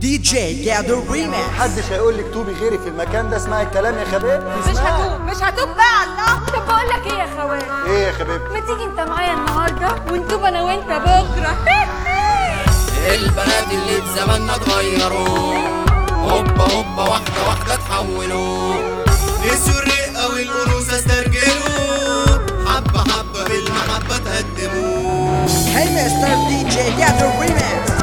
دي جي جادو ريماكس محدش هيقول لك توبي غيري في المكان ده اسمعي الكلام يا خباب مش هتوب مش هتوب بقى الله طب بقول لك ايه يا خوات ايه يا خباب ما تيجي انت معايا النهارده ونتوب انا وانت بكره البنات اللي في زماننا اتغيروا هوبا هوبا واحدة واحدة اتحولوا نسيوا الرقة والأنوثة استرجلوا حبة حبة بالمحبة تقدموا هاي مستر دي جي جادو ريماكس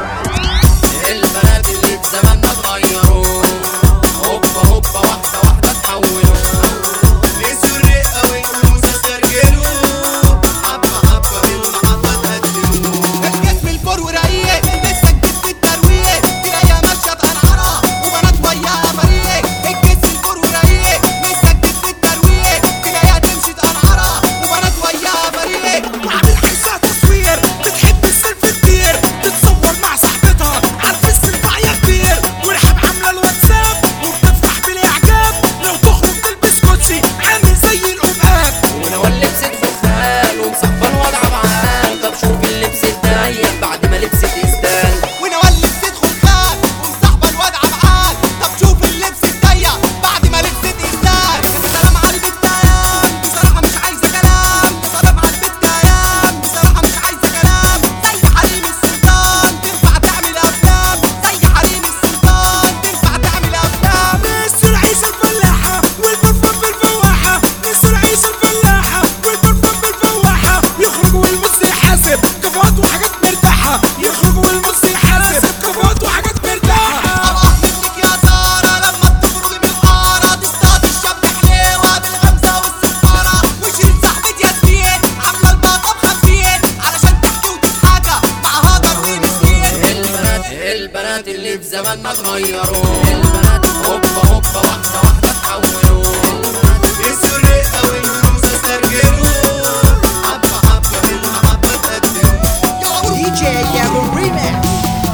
البنات اللي في زماننا اتغيروا هوبا هوبا واحدة واحدة اتحولوا نسيوا الرقة والأنوثة استرجلوا حبة حبة بالمحبة تقدموا الجسم الفور ورايق لسه جديد في الترويق تلاقيها ماشية بقنعرة وبنات وياها فريق الجسم الفور ورايق لسه جديد في الترويق تلاقيها تمشي تقنعرة وبنات وياها فريق وعامل حسها تصوير بتحب السيلفي كتير تتصور مع صاحبتها عارف الفعية كبير ورحب عاملة الواتساب وبتفرح بالاعجاب لو تخرج تلبس كوتشي عامل زي القمام ونوال لبست فخال ومصفن وضع بعال طب شوف اللبس الضيق بعد ما لبست اسدال ونوال لبست خلفان ومصاحبة الوضع بعال طب شوف اللبس الضيق بعد ما لبست اسدال سلام على البت ايام بصراحة مش عايزة كلام سلام على البت ايام بصراحة مش عايزة كلام زي حريم السلطان تنفع تعمل افلام زي حريم السلطان تنفع تعمل افلام نسوا العيش الفلاحة والبرفان بالفواحة نسوا العيش الفلاحة والبرفان بالفواحة يخرج والمص يحاسب كفوات وحاجات مرتاحة يخرج والمص يحاسب كفوات وحاجات مرتاحة أروح منك يا سارة لما تخرجي من الحارة تصطادي الشاب حليوة بالغمزة والسفارة وشيل صاحبة ياسمين عاملة الباقة بخمسين علشان تحكي وتتحاكى مع هاجر ومسكين البنات البنات اللي في زماننا اتغيروا البنات هوبا هوبا واحدة واحدة اتحولوا نسوا الرقة والفلوس استرجلوا حبة حبة بالمحبة تقدموا دي جي جادو ريماكس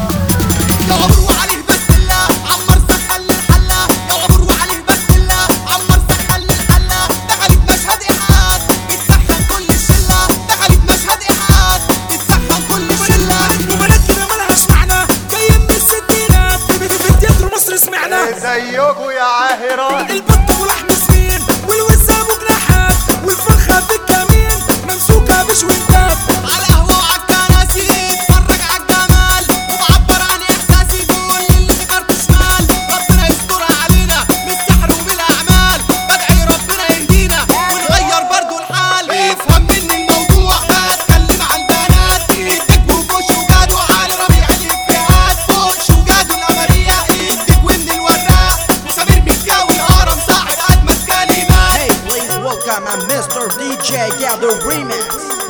يا عمر وعليه بس الله عمر سخن الحلة يا عمر وعليه بس الله عمر سخن الحلة دخلت مشهد إيحاءات بتسخن كل الشلة دخلت مشهد إيحاءات بتسخن كل الشلة وبنات كده مالهاش معنى جايين من الستينات في في تياترو مصر سمعنا ازيكوا يا عاهرات البط ولحم سمين والوسام وجناحات والفرخة في الكمين ممسوكة مش وانتات على قهوة وعالكراسي اتفرج عالجمال وبعبر عن إحساسي كل اللي فكرت شمال ربنا يسترها علينا بالسحر وبالأعمال بدعي ربنا يهدينا ونغير برضو الحال افهم مني الموضوع بتكلم عن بنات ايدك وبوش وجاد وعلي ربيع الإفيهات بوش وجاد والقمرية ايدك ومن الوراق وسمير مكاوي الهرم صاحب أجمل كلمات Hey please welcome my Mr. DJ Gado Remix